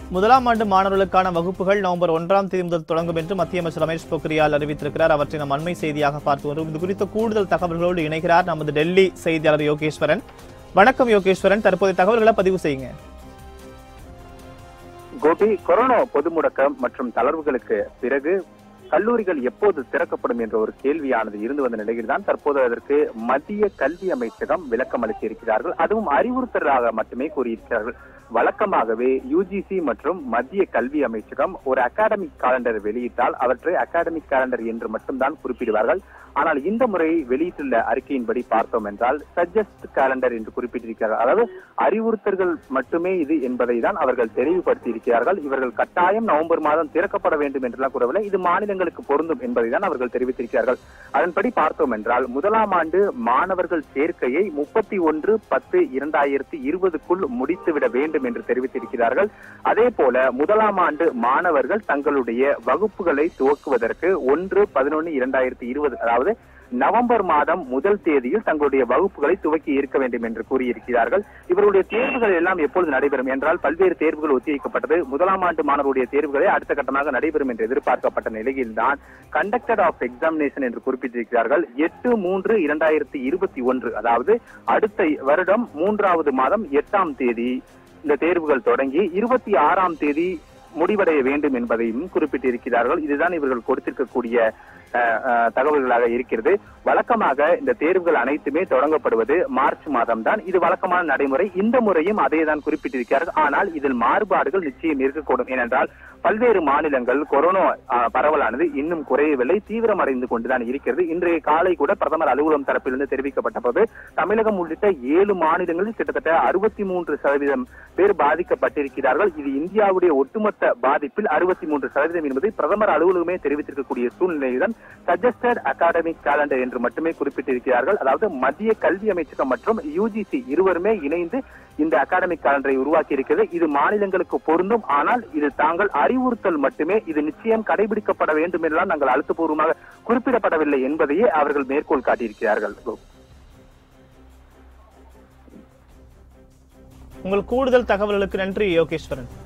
முதலாம் ஆண்டு மாணவர்களுக்கான வகுப்புகள் நவம்பர் ஒன்றாம் தேதி முதல் தொடங்கும் என்று மத்திய அமைச்சர் ரமேஷ் பொக்ரியால் அறிவித்திருக்கிறார் அவற்றை நாம் அண்மை செய்தியாக பார்த்து வருவோம் இது குறித்த கூடுதல் தகவல்களோடு இணைகிறார் நமது டெல்லி செய்தியாளர் யோகேஸ்வரன் வணக்கம் யோகேஸ்வரன் தற்போதைய தகவல்களை பதிவு செய்யுங்க கோபி கொரோனா பொது முடக்கம் மற்றும் தளர்வுகளுக்கு பிறகு கல்லூரிகள் எப்போது திறக்கப்படும் என்ற ஒரு கேள்வியானது இருந்து வந்த நிலையில்தான் தற்போது அதற்கு மத்திய கல்வி அமைச்சகம் விளக்கம் அளித்திருக்கிறார்கள் அதுவும் அறிவுறுத்தலாக மட்டுமே கூறியிருக்கிறார்கள் வழக்கமாகவே யுஜிசி மற்றும் மத்திய கல்வி அமைச்சகம் ஒரு அகாடமிக் காலண்டர் வெளியிட்டால் அவற்றை அகாடமிக் காலண்டர் என்று மட்டும்தான் குறிப்பிடுவார்கள் ஆனால் இந்த முறை வெளியிட்டுள்ள அறிக்கையின்படி பார்த்தோம் என்றால் சஜஸ்ட் காலண்டர் என்று குறிப்பிட்டிருக்கிறார்கள் அதாவது அறிவுறுத்தல்கள் மட்டுமே இது என்பதை தான் அவர்கள் தெளிவுபடுத்தி இருக்கிறார்கள் இவர்கள் கட்டாயம் நவம்பர் மாதம் திறக்கப்பட வேண்டும் என்றெல்லாம் கூறவில்லை இது மாநிலங்களுக்கு பொருந்தும் என்பதை தான் அவர்கள் தெரிவித்திருக்கிறார்கள் அதன்படி பார்த்தோம் என்றால் முதலாம் ஆண்டு மாணவர்கள் சேர்க்கையை முப்பத்தி ஒன்று பத்து இரண்டாயிரத்தி இருபதுக்குள் முடித்துவிட வேண்டும் என்று தெரிவித்திருக்கிறார்கள் அதே போல முதலாம் ஆண்டு மாணவர்கள் தங்களுடைய வகுப்புகளை துவக்குவதற்கு ஒன்று பதினொன்று இரண்டாயிரத்தி இருபது அதாவது நவம்பர் மாதம் முதல் தேதியில் தங்களுடைய வகுப்புகளை துவக்கி இருக்க வேண்டும் என்று கூறியிருக்கிறார்கள் இவருடைய தேர்வுகள் எல்லாம் எப்பொழுது நடைபெறும் என்றால் பல்வேறு தேர்வுகள் ஒத்திவைக்கப்பட்டது முதலாம் ஆண்டு மாணவருடைய தேர்வுகளே அடுத்த கட்டமாக நடைபெறும் என்று எதிர்பார்க்கப்பட்ட நிலையில்தான் கண்டக்டர் ஆஃப் எக்ஸாமினேஷன் என்று குறிப்பிட்டிருக்கிறார்கள் எட்டு மூன்று இரண்டாயிரத்தி இருபத்தி ஒன்று அதாவது அடுத்த வருடம் மூன்றாவது மாதம் எட்டாம் தேதி இந்த தேர்வுகள் தொடங்கி இருபத்தி ஆறாம் தேதி முடிவடைய வேண்டும் என்பதையும் குறிப்பிட்டிருக்கிறார்கள் இதுதான் இவர்கள் கொடுத்திருக்கக்கூடிய அஹ், அஹ், தகவல்களாக இருக்கிறது வழக்கமாக இந்த தேர்வுகள் அனைத்துமே தொடங்கப்படுவது மார்ச் மாதம் தான் இது வழக்கமான நடைமுறை இந்த முறையும் அதே தான் குறிப்பிட்டிருக்கிறார்கள் ஆனால் இதில் மாறுபாடுகள் நிச்சயம் இருக்கக்கூடும் ஏனென்றால் பல்வேறு மாநிலங்கள் கொரோனா அஹ், பரவலானது இன்னும் குறையவில்லை தீவிரமடைந்து கொண்டுதான் இருக்கிறது இன்றைய காலை கூட பிரதமர் அலுவலகம் தரப்பிலிருந்து தெரிவிக்கப்பட்ட போது தமிழகம் உள்ளிட்ட ஏழு மாநிலங்களில் கிட்டத்தட்ட அறுபத்தி மூன்று சதவீதம் பேர் பாதிக்கப்பட்டிருக்கிறார்கள் இது இந்தியாவுடைய ஒட்டுமொத்த பாதிப்பில் அறுபத்தி மூன்று சதவீதம் என்பதை பிரதமர் அலுவலகமே தெரிவித்திருக்கக்கூடிய சூழ்நிலையுடன் சஜஸ்டட் அகாடமிக் காலண்டர் என்று மட்டுமே குறிப்பிட்டிருக்கிறார்கள் அதாவது மத்திய கல்வி அமைச்சகம் மற்றும் யுஜிசி இருவருமே இணைந்து இந்த அகாடமிக் காலண்டரை உருவாக்கி இருக்கிறது இது மாநிலங்களுக்கு பொருந்தும் ஆனால் இது தாங்கள் அறிவுறுத்தல் மட்டுமே இது நிச்சயம் கடைபிடிக்கப்பட வேண்டும் என்றெல்லாம் நாங்கள் அழுத்தபூர்வமாக குறிப்பிடப்படவில்லை என்பதையே அவர்கள் மேற்கோள் காட்டியிருக்கிறார்கள் உங்கள் கூடுதல் தகவல்களுக்கு நன்றி யோகேஸ்வரன்